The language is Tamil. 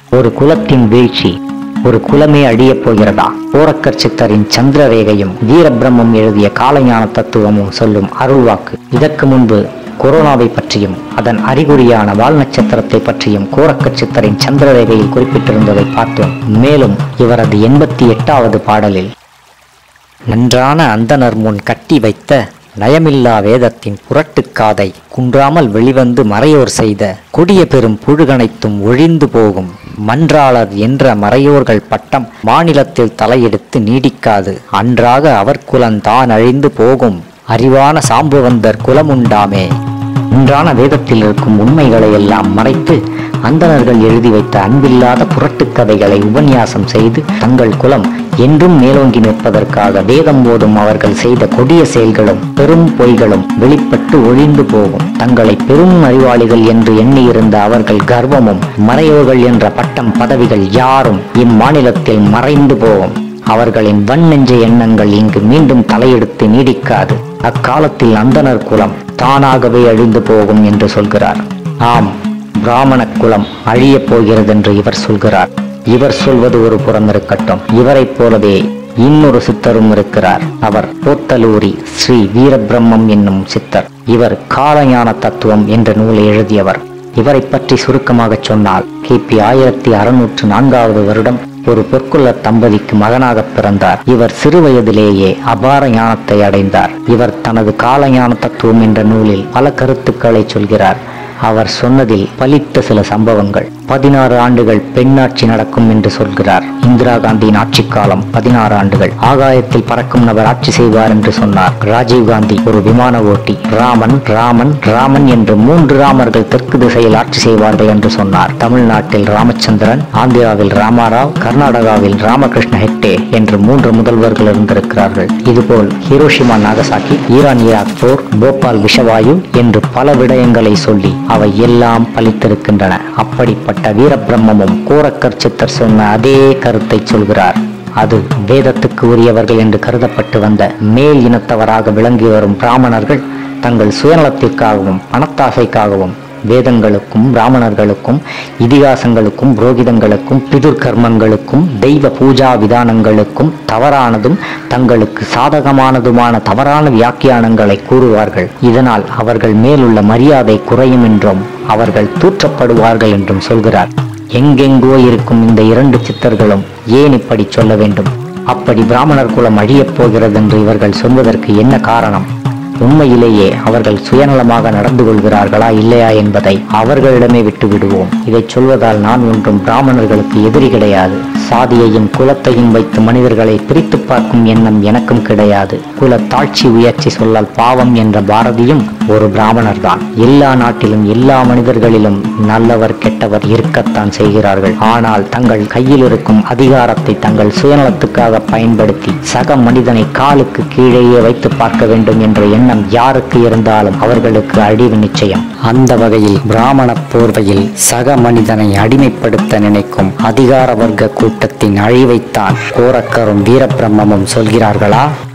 ஒரு குலத்தின் வீழ்ச்சி ஒரு குலமே அழியப் போகிறதா போரக்கர் சித்தரின் சந்திரரேகையும் வீரபிரம்மம் எழுதிய காலஞான தத்துவமும் சொல்லும் அருள்வாக்கு இதற்கு முன்பு கொரோனாவை பற்றியும் அதன் அறிகுறியான வால் நட்சத்திரத்தை பற்றியும் கோரக்கர் சித்தரின் சந்திரரேகையில் குறிப்பிட்டிருந்ததை பார்த்தோம் மேலும் இவரது எண்பத்தி எட்டாவது பாடலில் நன்றான அந்தணர் முன் கட்டி வைத்த நயமில்லா வேதத்தின் புரட்டுக்காதை குன்றாமல் வெளிவந்து மறையோர் செய்த கொடிய பெரும் புழுகனைத்தும் ஒழிந்து போகும் மன்றாளர் என்ற மறையோர்கள் பட்டம் மாநிலத்தில் தலையெடுத்து நீடிக்காது அன்றாக அவர் குலந்தான் அழிந்து போகும் அறிவான சாம்புவந்தர் குலமுண்டாமே ஒன்றான வேதத்தில் இருக்கும் உண்மைகளை எல்லாம் மறைத்து அந்தணர்கள் எழுதி வைத்த அன்பில்லாத புரட்டுக்கதைகளை உபன்யாசம் செய்து தங்கள் குலம் என்றும் மேலோங்கி நிற்பதற்காக வேதம் போதும் அவர்கள் செய்த கொடிய செயல்களும் பெரும் பொய்களும் வெளிப்பட்டு ஒழிந்து போகும் தங்களை பெரும் அறிவாளிகள் என்று எண்ணியிருந்த அவர்கள் கர்வமும் மறையோர்கள் என்ற பட்டம் பதவிகள் யாரும் இம்மாநிலத்தில் மறைந்து போகும் அவர்களின் வன்னெஞ்ச எண்ணங்கள் இங்கு மீண்டும் தலையெடுத்து நீடிக்காது அக்காலத்தில் அந்தணர் குலம் தானாகவே அழிந்து போகும் என்று சொல்கிறார் ஆம் பிராமண குலம் அழியப் போகிறதென்று இவர் சொல்கிறார் இவர் சொல்வது ஒரு புறம் இருக்கட்டும் இவரைப் போலவே இன்னொரு சித்தரும் இருக்கிறார் அவர் போத்தலூரி ஸ்ரீ வீரபிரம்மம் என்னும் சித்தர் இவர் காலஞான தத்துவம் என்ற நூலை எழுதியவர் இவரை பற்றி சுருக்கமாகச் சொன்னால் கிபி ஆயிரத்தி அறுநூற்று நான்காவது வருடம் ஒரு பொற்குள்ள தம்பதிக்கு மகனாக பிறந்தார் இவர் சிறு வயதிலேயே அபார ஞானத்தை அடைந்தார் இவர் தனது காலஞான தத்துவம் என்ற நூலில் பல கருத்துக்களை சொல்கிறார் அவர் சொன்னதில் பலித்த சில சம்பவங்கள் பதினாறு ஆண்டுகள் பெண்ணாட்சி நடக்கும் என்று சொல்கிறார் இந்திரா காந்தியின் ஆட்சி காலம் பதினாறு ஆண்டுகள் ஆகாயத்தில் பறக்கும் நபர் ஆட்சி செய்வார் என்று சொன்னார் ராஜீவ் காந்தி ஒரு விமான ஓட்டி ராமன் ராமன் ராமன் என்று மூன்று ராமர்கள் தெற்கு திசையில் ஆட்சி செய்வார்கள் என்று சொன்னார் தமிழ்நாட்டில் ராமச்சந்திரன் ஆந்திராவில் ராமாராவ் கர்நாடகாவில் ராமகிருஷ்ண ஹெக்டே என்று மூன்று முதல்வர்கள் இருந்திருக்கிறார்கள் இதுபோல் ஹிரோஷிமா நாகசாக்கி ஈரான் ஈராக் போர் போபால் விஷவாயு என்று பல விடயங்களை சொல்லி அவை எல்லாம் பலித்திருக்கின்றன அப்படிப்பட்ட வீரபிரம்மமும் கோரக்கர் சித்தர் சொன்ன அதே கருத்தை சொல்கிறார் அது வேதத்துக்கு உரியவர்கள் என்று கருதப்பட்டு வந்த மேல் இனத்தவராக விளங்கி வரும் பிராமணர்கள் தங்கள் சுயநலத்திற்காகவும் பணத்தாசைக்காகவும் வேதங்களுக்கும் பிராமணர்களுக்கும் இதிகாசங்களுக்கும் புரோகிதங்களுக்கும் பிதுர் கர்மங்களுக்கும் தெய்வ பூஜா விதானங்களுக்கும் தவறானதும் தங்களுக்கு சாதகமானதுமான தவறான வியாக்கியானங்களை கூறுவார்கள் இதனால் அவர்கள் மேலுள்ள மரியாதை குறையும் என்றும் அவர்கள் தூற்றப்படுவார்கள் என்றும் சொல்கிறார் எங்கெங்கோ இருக்கும் இந்த இரண்டு சித்தர்களும் ஏன் இப்படி சொல்ல வேண்டும் அப்படி பிராமணர் குலம் அழியப் போகிறது என்று இவர்கள் சொல்வதற்கு என்ன காரணம் உண்மையிலேயே அவர்கள் சுயநலமாக நடந்து கொள்கிறார்களா இல்லையா என்பதை அவர்களிடமே விட்டு விடுவோம் இதை சொல்வதால் நான் ஒன்றும் பிராமணர்களுக்கு எதிரி கிடையாது சாதியையும் குலத்தையும் வைத்து மனிதர்களை பிரித்து பார்க்கும் எண்ணம் எனக்கும் கிடையாது குல தாழ்ச்சி உயர்ச்சி சொல்லால் பாவம் என்ற பாரதியும் ஒரு பிராமணர் தான் எல்லா நாட்டிலும் எல்லா மனிதர்களிலும் நல்லவர் கெட்டவர் இருக்கத்தான் செய்கிறார்கள் ஆனால் தங்கள் கையில் இருக்கும் அதிகாரத்தை தங்கள் சுயநலத்துக்காக பயன்படுத்தி சக மனிதனை காலுக்கு கீழேயே வைத்து பார்க்க வேண்டும் என்ற எண்ணம் யாருக்கு இருந்தாலும் அவர்களுக்கு அழிவு நிச்சயம் அந்த வகையில் பிராமண போர்வையில் சக மனிதனை அடிமைப்படுத்த நினைக்கும் அதிகார வர்க்க கூட்டத்தின் அழிவைத்தான் கோரக்கரும் வீரபிரம்மமும் சொல்கிறார்களா